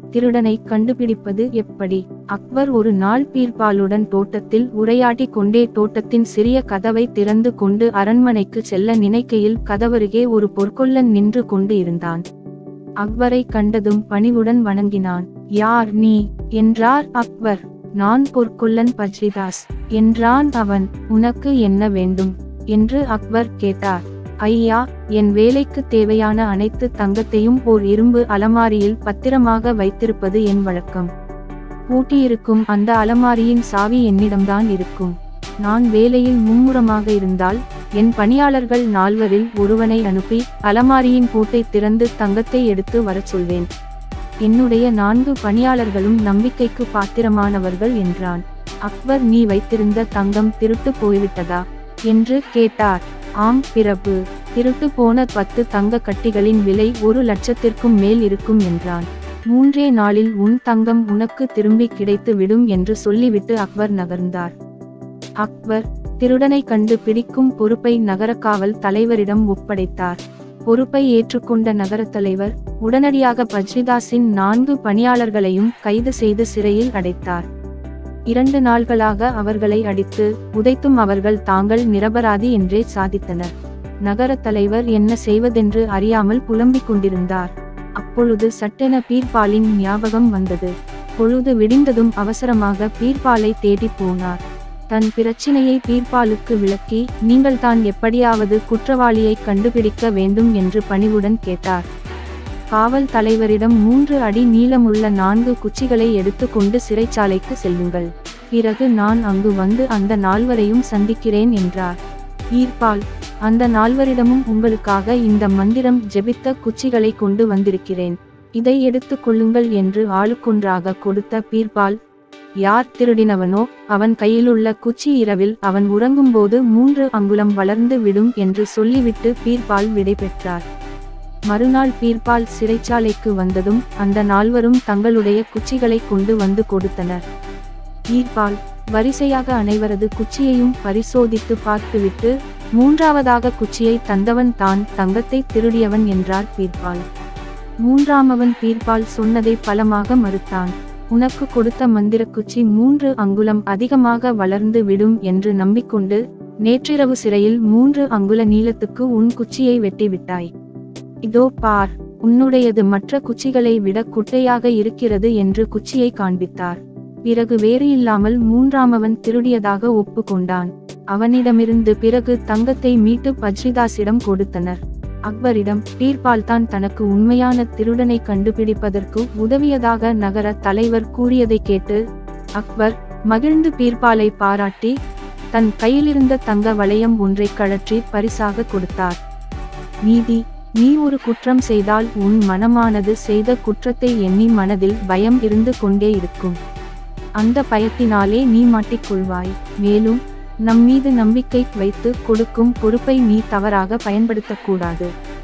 திருடனை கண்டுபிடிப்பது எப்படி அக்பர் ஒரு நாள் பீர்பாலுடன் தோட்டத்தில் உரையாடி கொண்டே தோட்டத்தின் சிறிய கதவை திறந்து கொண்டு அரண்மனைக்கு செல்ல நினைக்கையில் கதவருகே ஒரு பொற்கொல்லன் நின்று கொண்டு இருந்தான் அக்பரை கண்டதும் பணிவுடன் வணங்கினான் யார் நீ என்றார் அக்பர் நான் பொற்கொல்லன் பஜ்ரிதாஸ் என்றான் அவன் உனக்கு என்ன வேண்டும் என்று அக்பர் கேட்டார் ஐயா என் வேலைக்கு தேவையான அனைத்து தங்கத்தையும் ஓர் இரும்பு அலமாரியில் பத்திரமாக வைத்திருப்பது என் வழக்கம் பூட்டியிருக்கும் அந்த அலமாரியின் சாவி என்னிடம்தான் இருக்கும் நான் வேலையில் மும்முரமாக இருந்தால் என் பணியாளர்கள் நால்வரில் ஒருவனை அனுப்பி அலமாரியின் பூட்டை திறந்து தங்கத்தை எடுத்து வரச் சொல்வேன் என்னுடைய நான்கு பணியாளர்களும் நம்பிக்கைக்கு பாத்திரமானவர்கள் என்றான் அக்பர் நீ வைத்திருந்த தங்கம் திருட்டு போய்விட்டதா என்று கேட்டார் ஆம் பிரபு திருட்டு போன பத்து தங்க கட்டிகளின் விலை ஒரு லட்சத்திற்கும் மேல் இருக்கும் என்றான் மூன்றே நாளில் உன் தங்கம் உனக்கு திரும்பி கிடைத்து விடும் என்று சொல்லிவிட்டு அக்பர் நகர்ந்தார் அக்பர் திருடனை கண்டு பிடிக்கும் பொறுப்பை நகர காவல் தலைவரிடம் ஒப்படைத்தார் பொறுப்பை ஏற்றுக்கொண்ட நகரத் தலைவர் உடனடியாக பஜ்ரிதாஸின் நான்கு பணியாளர்களையும் கைது செய்து சிறையில் அடைத்தார் இரண்டு நாள்களாக அவர்களை அடித்து உதைத்தும் அவர்கள் தாங்கள் நிரபராதி என்றே சாதித்தனர் நகரத் தலைவர் என்ன செய்வதென்று அறியாமல் புலம்பிக் கொண்டிருந்தார் அப்பொழுது சட்டென பீர்பாலின் ஞாபகம் வந்தது பொழுது விடிந்ததும் அவசரமாக பீர்பாலை தேடிப் போனார் தன் பிரச்சினையை பீர்பாலுக்கு விளக்கி நீங்கள் தான் எப்படியாவது குற்றவாளியை கண்டுபிடிக்க வேண்டும் என்று பணிவுடன் கேட்டார் காவல் தலைவரிடம் மூன்று அடி நீளமுள்ள நான்கு குச்சிகளை எடுத்துக்கொண்டு சிறைச்சாலைக்கு செல்லுங்கள் பிறகு நான் அங்கு வந்து அந்த நால்வரையும் சந்திக்கிறேன் என்றார் ஈர்ப்பால் அந்த நால்வரிடமும் உங்களுக்காக இந்த மந்திரம் ஜெபித்த குச்சிகளை கொண்டு வந்திருக்கிறேன் இதை எடுத்துக் கொள்ளுங்கள் என்று ஆளுக்கொன்றாக கொடுத்த பீர்பால் யார் திருடினவனோ அவன் கையிலுள்ள குச்சி இரவில் அவன் உறங்கும்போது மூன்று அங்குலம் வளர்ந்து விடும் என்று சொல்லிவிட்டு பீர்பால் விடை பெற்றார் மறுநாள் பீர்பால் சிறைச்சாலைக்கு வந்ததும் அந்த நால்வரும் தங்களுடைய குச்சிகளை கொண்டு வந்து கொடுத்தனர் ஈர்ப்பால் வரிசையாக அனைவரது குச்சியையும் பரிசோதித்து பார்த்துவிட்டு மூன்றாவதாக குச்சியை தந்தவன் தான் தங்கத்தை திருடியவன் என்றார் பீர்பால் மூன்றாமவன் பீர்பால் சொன்னதை பலமாக மறுத்தான் உனக்கு கொடுத்த மந்திரக் குச்சி மூன்று அங்குலம் அதிகமாக வளர்ந்து விடும் என்று நம்பிக்கொண்டு நேற்றிரவு சிறையில் மூன்று அங்குல நீளத்துக்கு உன் குச்சியை வெட்டிவிட்டாய் இதோ பார் உன்னுடையது மற்ற குச்சிகளை விட குட்டையாக இருக்கிறது என்று குச்சியை காண்பித்தார் பிறகு வேறு இல்லாமல் மூன்றாமவன் திருடியதாக ஒப்புக்கொண்டான் அவனிடமிருந்து பிறகு தங்கத்தை மீட்டு பஜ்ரிதாஸிடம் கொடுத்தனர் அக்பரிடம் பீர்பால் தான் தனக்கு உண்மையான திருடனை கண்டுபிடிப்பதற்கு உதவியதாக நகர தலைவர் கூறியதை கேட்டு அக்பர் மகிழ்ந்து பீர்பாலை பாராட்டி தன் கையிலிருந்த தங்க வளையம் ஒன்றை கழற்றி பரிசாக கொடுத்தார் நீதி நீ ஒரு குற்றம் செய்தால் உன் மனமானது செய்த குற்றத்தை எண்ணி மனதில் பயம் இருந்து கொண்டே இருக்கும் அந்த பயத்தினாலே நீ மாட்டிக்கொள்வாய் மேலும் நம் மீது நம்பிக்கை வைத்து கொடுக்கும் பொறுப்பை நீ தவறாக பயன்படுத்தக்கூடாது